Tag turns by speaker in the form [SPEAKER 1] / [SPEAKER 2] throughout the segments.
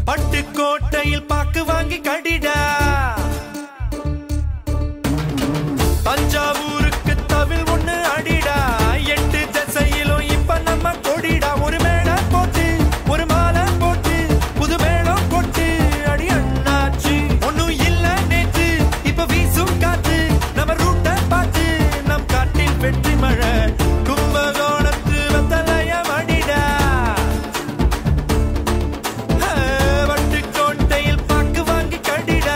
[SPEAKER 1] பட்டுக்கோட்டையில் பாக்கு வாங்கி கடிடா தஞ்சாவூருக்கு தவில் ஒண்ணு அடிடா எட்டு திசையிலும் இப்ப நம்ம கொடிடா ஒரு மேடை போட்டு ஒரு மாலை போட்டு புது மேளம் கொட்டு அடி அண்ணாச்சு ஒண்ணும் இல்ல நேற்று இப்ப வீசும் காத்து நம்ம ரூட்ட பார்த்து நம் காட்டில் வெற்றி மழை கும்பகோணத்து வத்தலைய மடிடா வட்டுக்கோட்டையில் பாக்கு வாங்கி கடிடா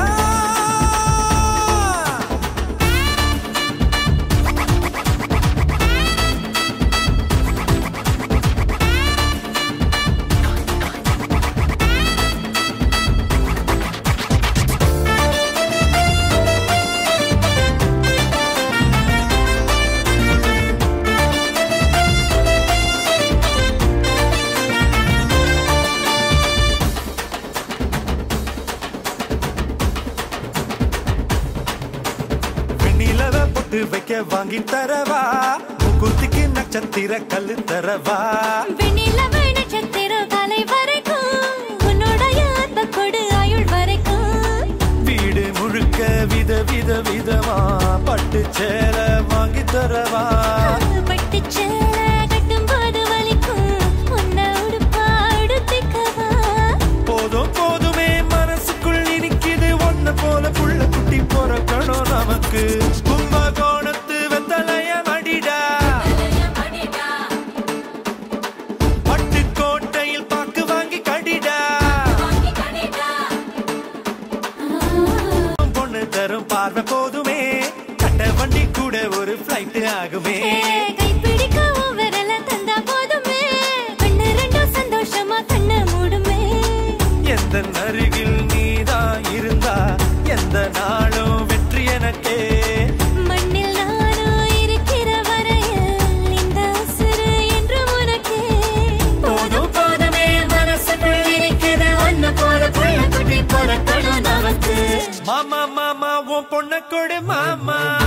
[SPEAKER 1] வெண்ணிலவ பொட்டு வைக்க வாங்கி தரவா முகுத்திக்கு நட்சத்திர கல்லு தரவா
[SPEAKER 2] வெண்ணிலவு நட்சத்திர காலை வரைக்கும் உன்னுடைய அன்பு கொடு ஆயுள் வரைக்கும்
[SPEAKER 1] வீடு முழுக்க வித வித விதமா பட்டு சேல வாங்கி தரவா
[SPEAKER 2] பட்டுச் சேலை கட்டும்போது வலிக்கும் உன்னை உடுப்பா உடுத்திக்கவா
[SPEAKER 1] போதும் போதுமே மனசுக்குள் இனிக்குது ஒன்ன போல புள்ள குட்டி பொறக்கணும் நமக்கு கும்பகோணத்து வெத்தலைய மடிடா பட்டுக்கோட்டையில் பாக்கு வாங்கி கடிடா பொண்ணு தரும் பார்வை போதுமே கட்ட வண்டி கூட ஒரு ஃபிளைட் ஆகுமே
[SPEAKER 2] கைப்பிடிக்க உன் விரல தந்தா போதுமே கண்ணு ரெண்டும் சந்தோஷமா கண்ணு மூடுமே
[SPEAKER 1] எந்த அருகில் நீதான் இருந்தா எந்த நாளும் வெற்றி எனக்கே
[SPEAKER 2] மண்ணில் நானும் இருக்கிற வரையில் இந்த உசுறு என்றும் உனக்கே
[SPEAKER 1] போதும் போதுமே மனசுக்குள் இருக்குது ஒன்னு போல புள்ள குட்டி பொறக்கணும் நமக்கு மாமா மாமா உன் பொண்ண கொடு மாமா